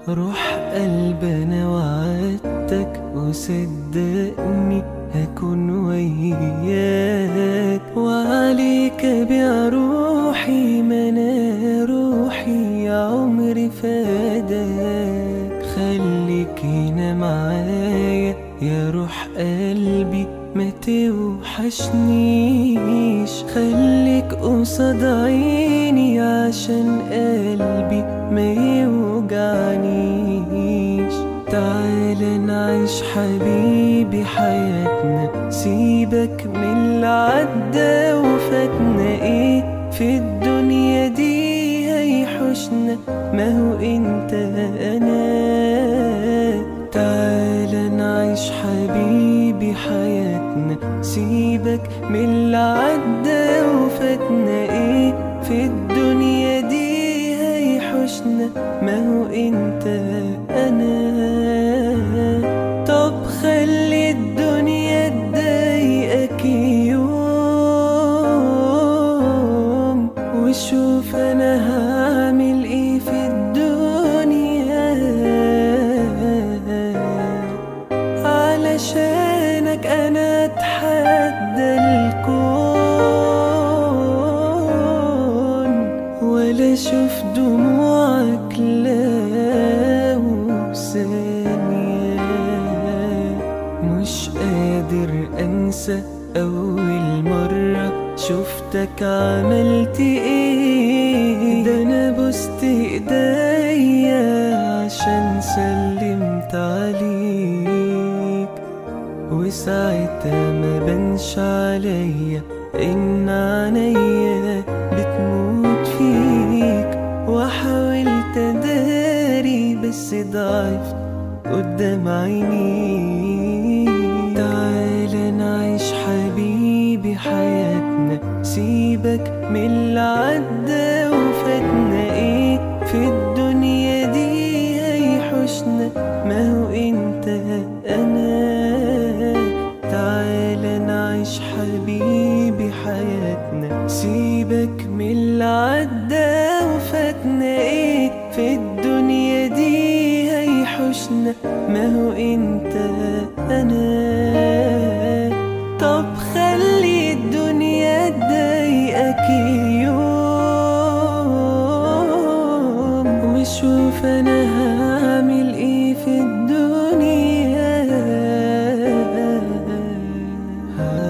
روح قلب انا وعدتك وصدقني هكون وياك وعليك ابيع روحي ما انا روحي يا عمري فداك خليك هنا معايا يا روح قلبي ما توحشنيش خليك قصاد عيني عشان قلبي ما يوجعنيش تعال نعيش حبيبي حياتنا سيبك من اللي عدى وفاتنا ايه في الدنيا دي هيحوشنا ما هو انت انا تعال نعيش حبيبي حياتنا سيبك من اللي عدى وفاتنا ايه في الدنيا دي هيحوشنا ما هو انت انا طب خلي الدنيا تضايقك يوم وشوف انا هعمل ايه في الدنيا علشانك انا اتحدى الكون ولا اشوف دموعك لو ثانية مش قادر انسى اول مرة شفتك عملت ايه ده انا بوست ايديا عشان سلمت عليك وساعتها ما بنش عليا ان عينيا بتموت فيك وحاولت اداري بس ضعفت قدام عيني تعال نعيش حبيبي حياتنا سيبك من اللي عدى وفاتنا ايه في الدنيا دي هيحوشنا ما هو انت انا تعال نعيش حبيبي حياتنا سيبك من اللي عدى وفاتنا ايه في الدنيا دي هيحوشنا ما هو انت انا طب خلي الدنيا تضايقك يوم وشوف انا هعمل ايه في الدنيا